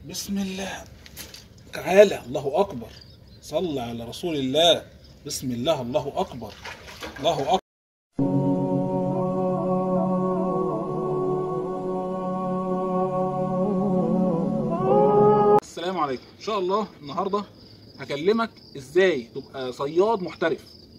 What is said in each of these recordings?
بسم الله تعالى الله اكبر صل على رسول الله بسم الله الله اكبر الله اكبر السلام عليكم ان شاء الله النهارده هكلمك ازاي تبقى صياد محترف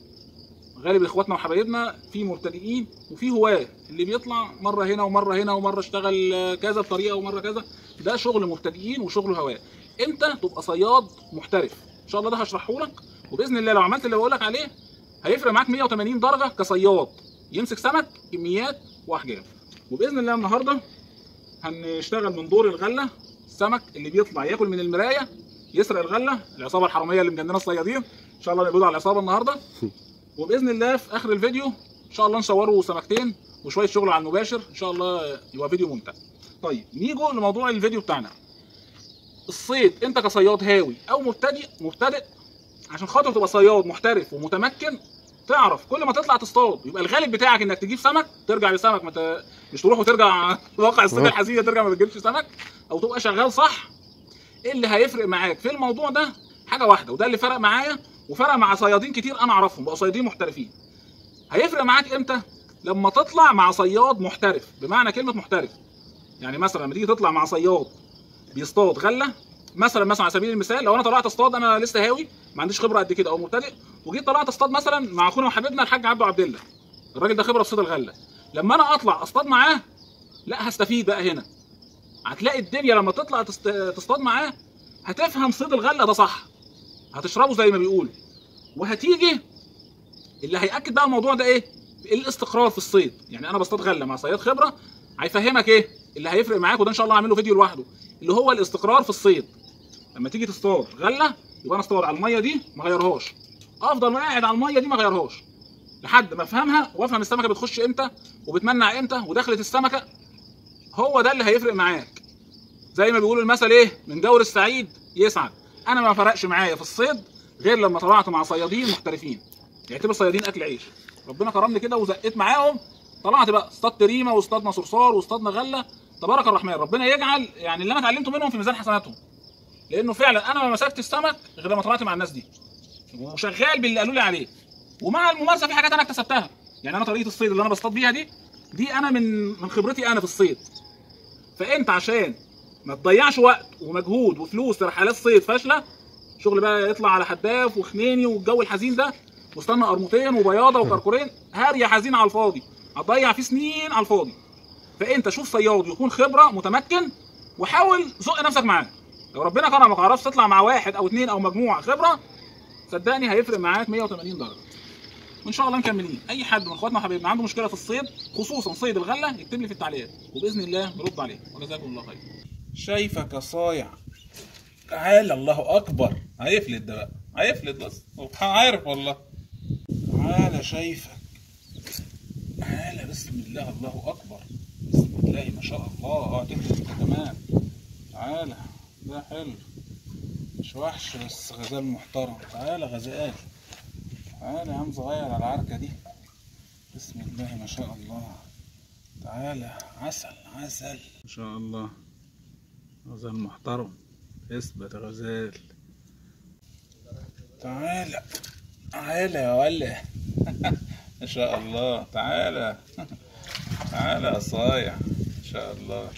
غالب اخواتنا وحبايبنا في مبتدئين وفي هواه اللي بيطلع مره هنا ومره هنا ومره اشتغل كذا بطريقه ومره كذا ده شغل مبتدئين وشغل هواه امتى تبقى صياد محترف ان شاء الله ده هشرحه لك وباذن الله لو عملت اللي بقول لك عليه هيفرق معاك 180 درجه كصياد يمسك سمك كميات واحجام وباذن الله النهارده هنشتغل من دور الغله السمك اللي بيطلع ياكل من المرايه يسرق الغله العصابه الحراميه اللي مجننه الصيادين ان شاء الله نقبض على العصابه النهارده وباذن الله في اخر الفيديو ان شاء الله نصوروا سمكتين وشويه شغل على المباشر ان شاء الله يبقى فيديو ممتع طيب نيجوا لموضوع الفيديو بتاعنا الصيد انت كصياد هاوي او مبتدئ مبتدئ عشان خاطر تبقى صياد محترف ومتمكن تعرف كل ما تطلع تصطاد يبقى الغالب بتاعك انك تجيب سمك ترجع لسمك ما ت... مش تروح وترجع واقع الصيد الحزينه ترجع ما تجيبش سمك او تبقى شغال صح ايه اللي هيفرق معاك في الموضوع ده حاجه واحده وده اللي فرق معايا وفرق مع صيادين كتير انا اعرفهم بقوا صيادين محترفين هيفرق معاك امتى لما تطلع مع صياد محترف بمعنى كلمه محترف يعني مثلا لما تيجي تطلع مع صياد بيصطاد غله مثلا مثلا على سبيل المثال لو انا طلعت اصطاد انا لسه هاوي ما عنديش خبره قد كده او مبتدئ وجيت طلعت اصطاد مثلا مع اخونا وحبيبنا الحاج عبده عبد الله الراجل ده خبره في صيد الغله لما انا اطلع اصطاد معاه لا هستفيد بقى هنا هتلاقي الدنيا لما تطلع تست- تصطاد معاه هتفهم صيد الغله ده صح هتشربه زي ما بيقول وهتيجي اللي هياكد بقى الموضوع ده ايه الاستقرار في الصيد يعني انا بصطاد غله مع صياد خبره هيفهمك ايه اللي هيفرق معاك وده ان شاء الله هعمل له فيديو لوحده اللي هو الاستقرار في الصيد لما تيجي تصطاد غله يبقى انا اصطاد على الميه دي ما غيرهاش افضل قاعد على الميه دي ما غيرهاش لحد ما افهمها وافهم السمكه بتخش امتى وبتمنع امتى ودخلت السمكه هو ده اللي هيفرق معاك زي ما بيقولوا المثل ايه من جور السعيد يسعد انا ما فرقش معايا في الصيد غير لما طلعت مع صيادين محترفين يعتبر صيادين اكل عيش ربنا كرمني كده وزقيت معاهم طلعت بقى اصطادت ريمه واصطادنا صرصار واصطادنا غله تبارك الرحمن ربنا يجعل يعني اللي انا اتعلمته منهم في ميزان حسناتهم لانه فعلا انا ما مسكت السمك غير لما طلعت مع الناس دي وشغال باللي قالوا لي عليه ومع الممارسه في حاجات انا اكتسبتها يعني انا طريقه الصيد اللي انا بصطاد بيها دي دي انا من من خبرتي انا في الصيد فانت عشان ما تضيعش وقت ومجهود وفلوس في رحلات صيد فاشله شغل بقى يطلع على حداف وخنيني والجو الحزين ده واستنى قرموطين وبياضه وكركورين هاري حزين على الفاضي هتضيع فيه سنين على الفاضي فانت شوف صياد يكون خبره متمكن وحاول زق نفسك معاه لو ربنا كرمك وعرفت تطلع مع واحد او اثنين او مجموعه خبره صدقني هيفرق معاك 180 درجه وان شاء الله مكملين اي حد من اخواتنا وحبايبنا عنده مشكله في الصيد خصوصا صيد الغله يكتب لي في التعليقات وباذن الله نرد عليه وجزاكم الله خير شايفك يا صايع تعالى الله اكبر هيفلت ده بقى هيفلت بس عارف والله تعالى شايفك تعالى بسم الله الله اكبر بسم الله ما شاء الله اه تفلت انت كمان تعالى ده حلو مش وحش بس غزال محترم تعالى غزال تعالى يا عم صغير على العركة دي بسم الله ما شاء الله تعالى عسل عسل ما شاء الله غزال محترم اثبت يا غزال تعالى تعالى يا ولا ما شاء الله تعالى تعالى يا صايع ما شاء الله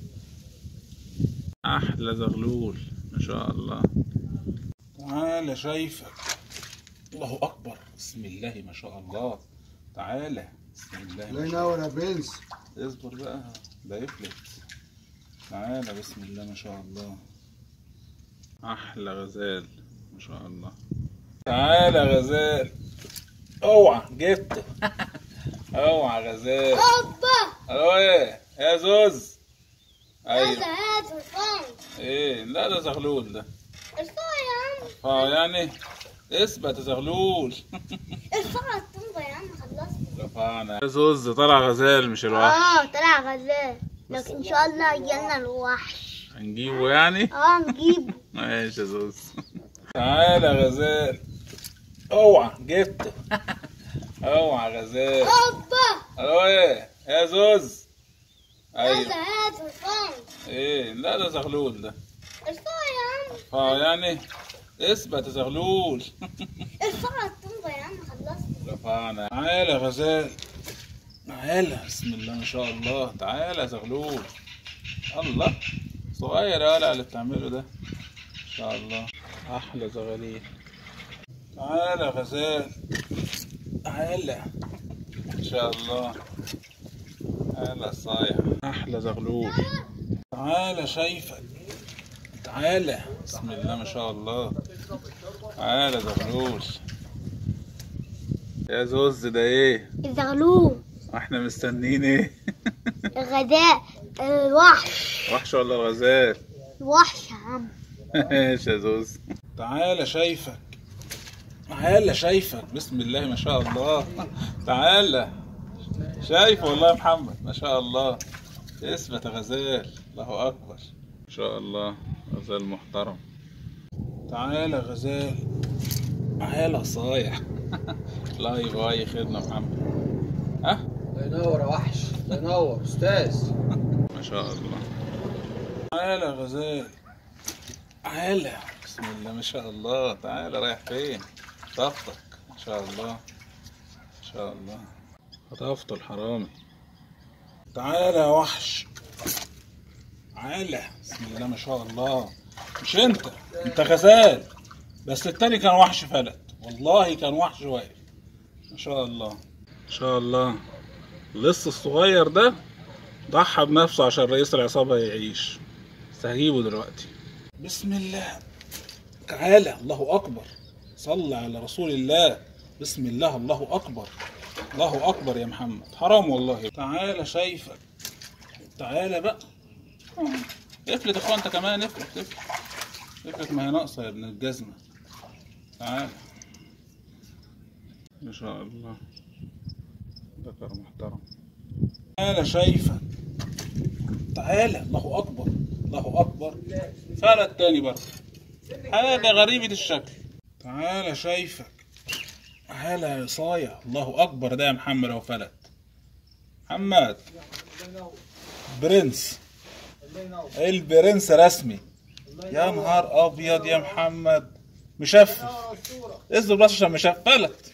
احلى زغلول ما شاء الله تعالى شايفك الله اكبر بسم الله ما شاء الله تعالى بسم الله الله ما شاء ينور يا برنس الله اصبر بقى ده يفلت تعالى بسم الله ما شاء الله احلى غزال ما شاء الله تعالى غزال اوعى جبته اوعى غزال اوبا الو ايه يا زوز هذا ايوه هذا الفان ايه لا ده زغلول ده الفان يا عم اه يعني اثبت يا زغلول الفان الطنبة يا عم خلصنا رفعنا يا زوز طلع غزال مش الوحش اه طلع غزال لكن ان شاء الله يجيلنا الوحش هنجيبه يعني اه نجيبه ماشي يا زوز تعالى غزال اوعى جبته اوعى غزال اوبا الو ايه يا زوز هذا ايوه هذا الفان ايه لا ده زغلول ده الفان اه يعني اثبت يا زغلول ارفع الطنبة يا عم خلصت رفعنا تعالى يا غزال تعالى بسم الله ما شاء الله تعالى يا زغلول الله صغير يا ولع اللي بتعمله ده ما شاء الله احلى زغاليل تعالى يا غزال تعالى ما شاء الله تعالى صايع احلى زغلول تعالى شايفك تعالى بسم الله ما شاء الله تعالى زغلول يا زوز ده ايه الزغلول احنا مستنيين ايه الغداء الوحش وحش ولا الغزال الوحش يا عم ايش يا زوز تعالى شايفك تعالى شايفك بسم الله ما شاء الله تعالى شايف والله يا محمد ما شاء الله اثبت يا غزال الله اكبر ما شاء الله غزال محترم تعالى يا غزال تعالى صايع الله يبقى اي خدمه يا محمد ها الله ينور يا وحش الله ينور استاذ ما شاء الله تعالى يا غزال تعالى بسم الله ما شاء الله تعالى رايح فين طفتك ما شاء الله ما شاء الله خطفته الحرامي تعالى يا وحش تعالى بسم الله ما شاء الله مش انت انت غزال بس التاني كان وحش فلت والله كان وحش واقف ما شاء الله ما شاء الله اللص الصغير ده ضحى بنفسه عشان رئيس العصابة يعيش بس هجيبه دلوقتي بسم الله تعالى الله أكبر صل على رسول الله بسم الله الله أكبر الله أكبر يا محمد حرام والله تعالى شايفك تعالى بقى افلت يا اخوان انت كمان افلت افلت افلت ما هي ناقصة يا ابن الجزمة تعالى ما شاء الله ذكر محترم تعالى شايفك تعالى الله اكبر الله اكبر فعل التاني برضه حاجه غريبه الشكل تعالى شايفك تعالى يا صايع الله اكبر ده يا محمد لو فلت محمد برنس البرنس رسمي يا نهار ابيض يا محمد مشفف اصبر بس عشان مشفف فلت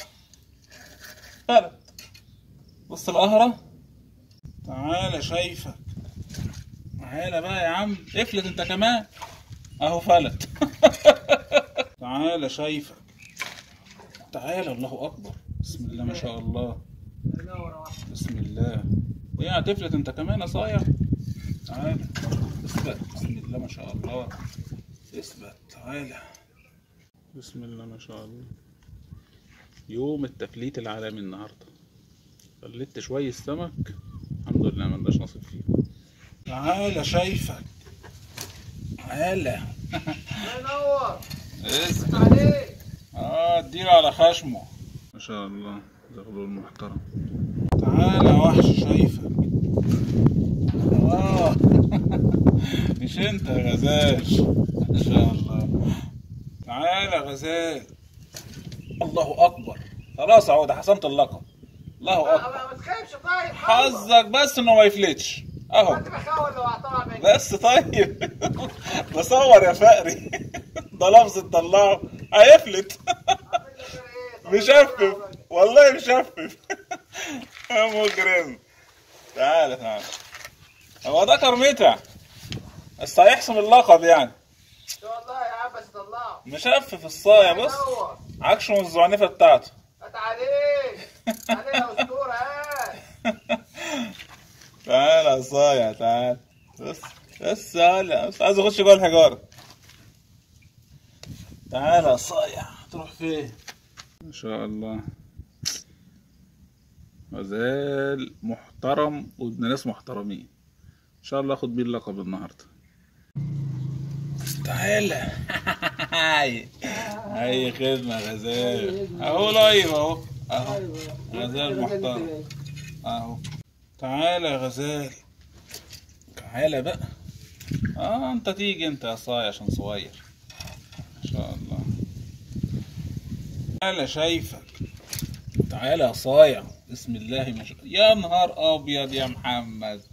فلت بص القهرة تعالى شايفك تعالى بقى يا عم افلت انت كمان اهو فلت تعالى شايفك تعالى الله اكبر بسم الله ما شاء الله بسم الله ايه هتفلت انت كمان يا صايع تعالى اثبت بسم الله ما شاء الله اثبت تعالى بسم الله ما شاء الله يوم التفليت العالمي النهارده فلت شوية سمك الحمد لله ما عندناش نصيب فيه تعالى شايفك تعالى الله ينور اثبت عليك اه اديله على خشمه ما شاء الله زغلول محترم تعالى يا وحش شايفك اه مش انت يا غزال ما شاء الله تعالى يا غزال الله اكبر خلاص اهو ده حسمت اللقب الله اكبر ما تخافش طيب حظك بس انه ما يفلتش اهو كنت بخاول لو اعطاها مني بس طيب بصور يا فقري ده لفظ تطلعه هيفلت مشفف والله مشفف يا مجرم تعالى تعالى هو ده كرمتع بس هيحسم اللقب يعني ان شاء الله يا عم بس طلعه مشفف الصايع بص ينور عكشه من الزعنفه بتاعته هات عليك عليك يا اسطوره هات تعالى يا صايع تعالى بس بس تعالى بس عايز اخش جوه الحجاره تعالى يا صايع تروح فين ما شاء الله غزال محترم وابن ناس محترمين ان شاء الله اخد بيه اللقب النهارده تعالى هاي هاي خدمة غزال اهو لايف اهو اهو غزال محترم اهو تعالى يا غزال تعالى بقى اه انت تيجي انت يا صايع عشان صغير ما شاء الله تعالى شايفك تعالى يا صايع بسم الله ما شاء يا نهار ابيض يا محمد